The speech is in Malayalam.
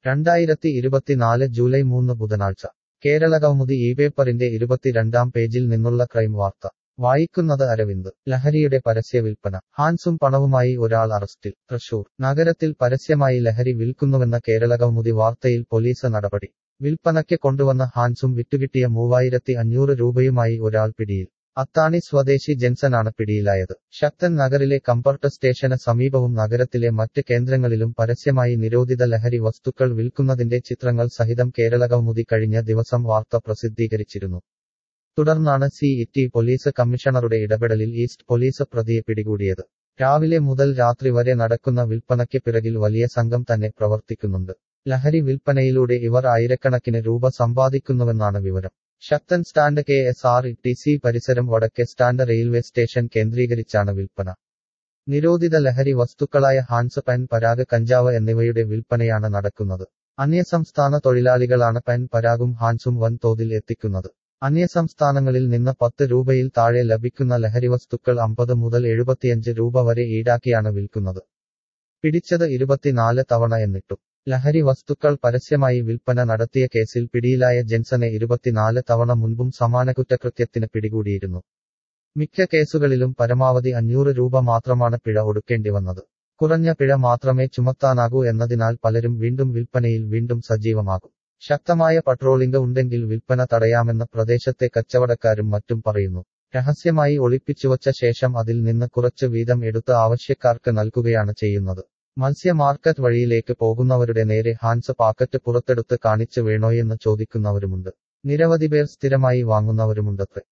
രണ്ടായിരത്തി ഇരുപത്തിനാല് ജൂലൈ മൂന്ന് ബുധനാഴ്ച കേരളകൗമുദി ഈ പേപ്പറിന്റെ ഇരുപത്തിരണ്ടാം പേജിൽ നിന്നുള്ള ക്രൈം വാർത്ത വായിക്കുന്നത് അരവിന്ദ് ലഹരിയുടെ പരസ്യ വിൽപ്പന ഹാൻസും പണവുമായി ഒരാൾ അറസ്റ്റിൽ തൃശൂർ നഗരത്തിൽ പരസ്യമായി ലഹരി വിൽക്കുന്നുവെന്ന കേരളകൗമുദി വാർത്തയിൽ പോലീസ് നടപടി വിൽപ്പനയ്ക്ക് കൊണ്ടുവന്ന ഹാൻസും വിറ്റുകിട്ടിയ മൂവായിരത്തി അഞ്ഞൂറ് രൂപയുമായി ഒരാൾ പിടിയിൽ അത്താണി സ്വദേശി ജെൻസനാണ് പിടിയിലായത് ശക്തൻ നഗറിലെ കംഫർട്ട് സ്റ്റേഷന് സമീപവും നഗരത്തിലെ മറ്റ് കേന്ദ്രങ്ങളിലും പരസ്യമായി നിരോധിത ലഹരി വസ്തുക്കൾ വിൽക്കുന്നതിന്റെ ചിത്രങ്ങൾ സഹിതം കേരളകൗമുദി കഴിഞ്ഞ ദിവസം വാർത്ത പ്രസിദ്ധീകരിച്ചിരുന്നു തുടർന്നാണ് സി ഇറ്റി പോലീസ് കമ്മീഷണറുടെ ഇടപെടലിൽ ഈസ്റ്റ് പോലീസ് പ്രതിയെ പിടികൂടിയത് രാവിലെ മുതൽ രാത്രി വരെ നടക്കുന്ന വിൽപ്പനയ്ക്ക് പിറകിൽ വലിയ സംഘം തന്നെ പ്രവർത്തിക്കുന്നുണ്ട് ലഹരി വിൽപ്പനയിലൂടെ ഇവർ ആയിരക്കണക്കിന് രൂപ സമ്പാദിക്കുന്നുവെന്നാണ് വിവരം Sakthan stand K S R T C പരിസരം വടക്കേ സ്റ്റാൻഡ് റെയിൽവേ സ്റ്റേഷൻ കേന്ദ്രീകരിച്ചാണ് വിൽപ്പന നിരോധിത ലഹരി വസ്തുക്കളായ ഹാൻസ് പെൻ പരാഗ് കഞ്ചാവ് എന്നിവയുടെ വിൽപ്പനയാണ് നടക്കുന്നത് അന്യസംസ്ഥാന തൊഴിലാളികളാണ് പെൻ പരാഗും ഹാൻസും വൻതോതിൽ എത്തിക്കുന്നത് അന്യസംസ്ഥാനങ്ങളിൽ നിന്ന് പത്ത് രൂപയിൽ താഴെ ലഭിക്കുന്ന ലഹരിവസ്തുക്കൾ അമ്പത് മുതൽ എഴുപത്തിയഞ്ച് രൂപ വരെ ഈടാക്കിയാണ് വിൽക്കുന്നത് പിടിച്ചത് ഇരുപത്തിനാല് തവണ എന്നിട്ടും ലഹരി വസ്തുക്കൾ പരസ്യമായി വിൽപ്പന നടത്തിയ കേസിൽ പിടിയിലായ ജെൻസനെ ഇരുപത്തിനാല് തവണ മുൻപും സമാന കുറ്റകൃത്യത്തിന് പിടികൂടിയിരുന്നു മിക്ക കേസുകളിലും പരമാവധി അഞ്ഞൂറ് രൂപ മാത്രമാണ് പിഴ ഒടുക്കേണ്ടി വന്നത് കുറഞ്ഞ പിഴ മാത്രമേ ചുമത്താനാകൂ എന്നതിനാൽ പലരും വീണ്ടും വിൽപ്പനയിൽ വീണ്ടും സജീവമാകും ശക്തമായ പട്രോളിംഗ് ഉണ്ടെങ്കിൽ വിൽപ്പന തടയാമെന്ന് പ്രദേശത്തെ കച്ചവടക്കാരും മറ്റും പറയുന്നു രഹസ്യമായി ഒളിപ്പിച്ചുവച്ച ശേഷം അതിൽ നിന്ന് കുറച്ച് വീതം എടുത്ത് ആവശ്യക്കാർക്ക് നൽകുകയാണ് ചെയ്യുന്നത് മത്സ്യ മാർക്കറ്റ് വഴിയിലേക്ക് പോകുന്നവരുടെ നേരെ ഹാൻസ് പാക്കറ്റ് പുറത്തെടുത്ത് കാണിച്ച് വേണോയെന്ന് ചോദിക്കുന്നവരുമുണ്ട് നിരവധി പേർ സ്ഥിരമായി വാങ്ങുന്നവരുമുണ്ടത്രേ